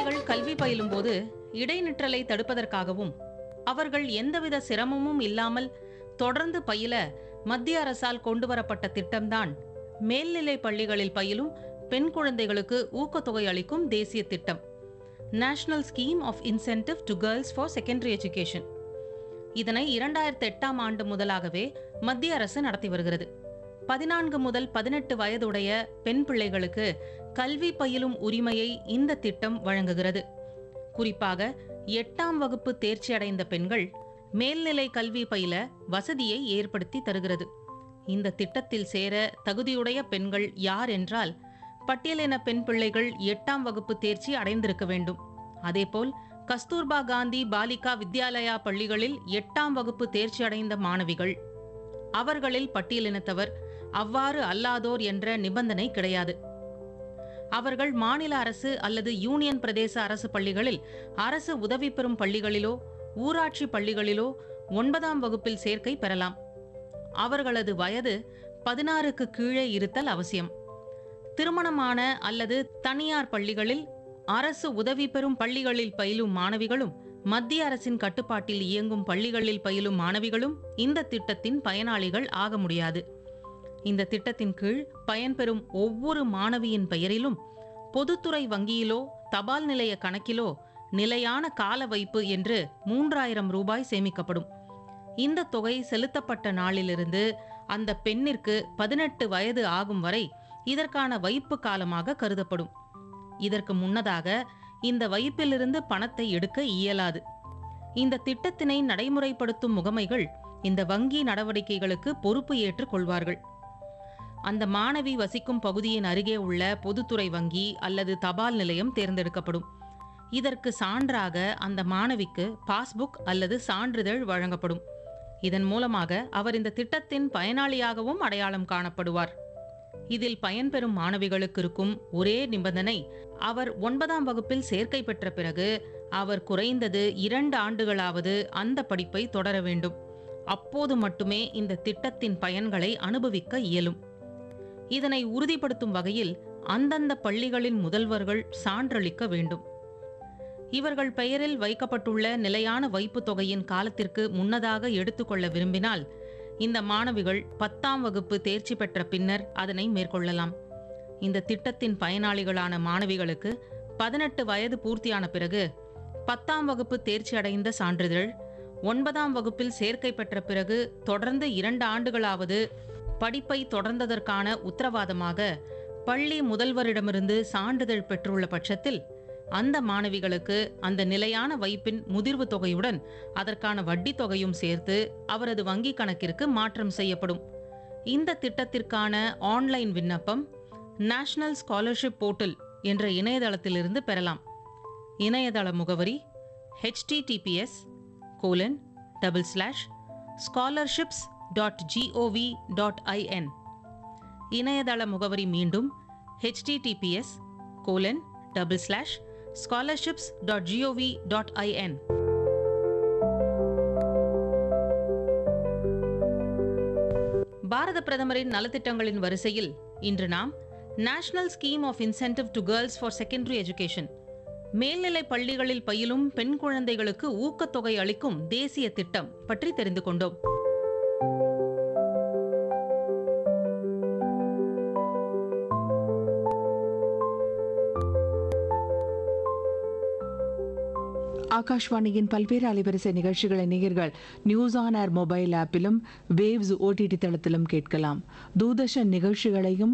குழந்தைகள் கல்வி பயிலும்போது இடைநிற்றலை தடுப்பதற்காகவும் அவர்கள் எந்தவித சிரமமும் இல்லாமல் தொடர்ந்து பயில மத்திய அரசால் கொண்டுவரப்பட்ட திட்டம்தான் மேல்நிலை பள்ளிகளில் பயிலும் பெண் குழந்தைகளுக்கு ஊக்கத்தொகை அளிக்கும் தேசிய திட்டம் national scheme of incentive to girls for secondary education இதனை இரண்டாயிரத்தி எட்டாம் ஆண்டு முதலாகவே மத்திய அரசு நடத்தி வருகிறது பதினான்கு முதல் பதினெட்டு வயதுடைய பெண் பிள்ளைகளுக்கு கல்வி பயிலும் உரிமையை இந்த திட்டம் வழங்குகிறது குறிப்பாக எட்டாம் வகுப்பு தேர்ச்சி அடைந்த பெண்கள் மேல்நிலை கல்வி பயில வசதியை ஏற்படுத்தி தருகிறது இந்த திட்டத்தில் சேர தகுதியுடைய பெண்கள் யார் என்றால் பட்டியலின பெண் பிள்ளைகள் எட்டாம் வகுப்பு தேர்ச்சி அடைந்திருக்க வேண்டும் அதேபோல் கஸ்தூர்பா காந்தி பாலிகா வித்யாலயா பள்ளிகளில் எட்டாம் வகுப்பு தேர்ச்சி அடைந்த மாணவிகள் அவர்களில் பட்டியலினத்தவர் அவ்வாறு அல்லாதோர் என்ற நிபந்தனை கிடையாது அவர்கள் மாநில அரசு அல்லது யூனியன் பிரதேச அரசு பள்ளிகளில் அரசு உதவி பெறும் பள்ளிகளிலோ ஊராட்சி பள்ளிகளிலோ ஒன்பதாம் வகுப்பில் சேர்க்கை பெறலாம் அவர்களது வயது பதினாறுக்கு கீழே இருத்தல் அவசியம் திருமணமான அல்லது தனியார் பள்ளிகளில் அரசு உதவி பெறும் பள்ளிகளில் பயிலும் மாணவிகளும் மத்திய அரசின் கட்டுப்பாட்டில் இயங்கும் பள்ளிகளில் பயிலும் மாணவிகளும் இந்த திட்டத்தின் பயனாளிகள் ஆக முடியாது இந்த திட்டத்தின் கீழ் பயன்பெறும் ஒவ்வொரு மாணவியின் பெயரிலும் பொதுத்துறை வங்கியிலோ தபால் நிலைய கணக்கிலோ நிலையான கால வைப்பு என்று மூன்றாயிரம் ரூபாய் சேமிக்கப்படும் இந்த தொகை செலுத்தப்பட்ட நாளிலிருந்து அந்த பெண்ணிற்கு பதினெட்டு வயது ஆகும் வரை இதற்கான வைப்பு காலமாக கருதப்படும் இதற்கு முன்னதாக இந்த வைப்பிலிருந்து பணத்தை எடுக்க இயலாது இந்த திட்டத்தினை நடைமுறைப்படுத்தும் முகமைகள் இந்த வங்கி நடவடிக்கைகளுக்கு பொறுப்பு ஏற்றுக் கொள்வார்கள் அந்த மாணவி வசிக்கும் பகுதியின் அருகே உள்ள பொதுத்துறை வங்கி அல்லது தபால் நிலையம் தேர்ந்தெடுக்கப்படும் இதற்கு சான்றாக அந்த மாணவிக்கு பாஸ்புக் அல்லது சான்றிதழ் வழங்கப்படும் இதன் மூலமாக அவர் இந்த திட்டத்தின் பயனாளியாகவும் அடையாளம் காணப்படுவார் இதில் பயன்பெறும் மாணவிகளுக்கு இருக்கும் ஒரே நிபந்தனை அவர் ஒன்பதாம் வகுப்பில் சேர்க்கை பெற்ற பிறகு அவர் குறைந்தது இரண்டு ஆண்டுகளாவது அந்த படிப்பை தொடர வேண்டும் அப்போது மட்டுமே இந்த திட்டத்தின் பயன்களை அனுபவிக்க இயலும் இதனை உறுதிப்படுத்தும் வகையில் அந்தந்த பள்ளிகளின் முதல்வர்கள் சான்றளிக்க வேண்டும் இவர்கள் பெயரில் வைக்கப்பட்டுள்ள நிலையான வைப்புத் தொகையின் காலத்திற்கு முன்னதாக எடுத்துக்கொள்ள விரும்பினால் இந்த மாணவிகள் பத்தாம் வகுப்பு தேர்ச்சி பெற்ற பின்னர் அதனை மேற்கொள்ளலாம் இந்த திட்டத்தின் பயனாளிகளான மாணவிகளுக்கு பதினெட்டு வயது பூர்த்தியான பிறகு பத்தாம் வகுப்பு தேர்ச்சி அடைந்த சான்றிதழ் ஒன்பதாம் வகுப்பில் சேர்க்கை பெற்ற பிறகு தொடர்ந்து இரண்டு ஆண்டுகளாவது படிப்பை தொடர்ந்ததற்கான உத்தரவாதமாக பள்ளி முதல்வரிடமிருந்து சான்றிதழ் பெற்றுள்ள பட்சத்தில் அந்த மாணவிகளுக்கு அந்த நிலையான வைப்பின் முதிர்வு தொகையுடன் அதற்கான வட்டி தொகையும் சேர்த்து அவரது வங்கி கணக்கிற்கு மாற்றம் செய்யப்படும் இந்த திட்டத்திற்கான ஆன்லைன் விண்ணப்பம் நேஷனல் ஸ்காலர்ஷிப் போர்ட்டல் என்ற இணையதளத்திலிருந்து பெறலாம் இணையதள முகவரி HTTPS colon double slash scholarships dot G O V dot I N இணையதள முகவரி மீண்டும் HTTPS colon double slash scholarships dot G O V dot I N Bharat பிரதமரின் நலத்திட்டங்களின் வரிசையில் இன்று நாம் national scheme of incentive to girls for secondary education மேல்நிலை பள்ளிகளில் பயிலும் பெண் குழந்தைகளுக்கு ஊக்கத்தொகை அளிக்கும் தேசிய திட்டம் பற்றி தெரிந்து கொண்டோம் ஆகாஷ்வாணியின் பல்வேறு அலைவரிசை நிகழ்ச்சிகளை நேயர்கள் நியூஸ் ஆன் ஏர் மொபைல் ஆப்பிலும் வேவ்ஸ் ஓடிடி தளத்திலும் கேட்கலாம் தூர்தர்ஷன் நிகழ்ச்சிகளையும்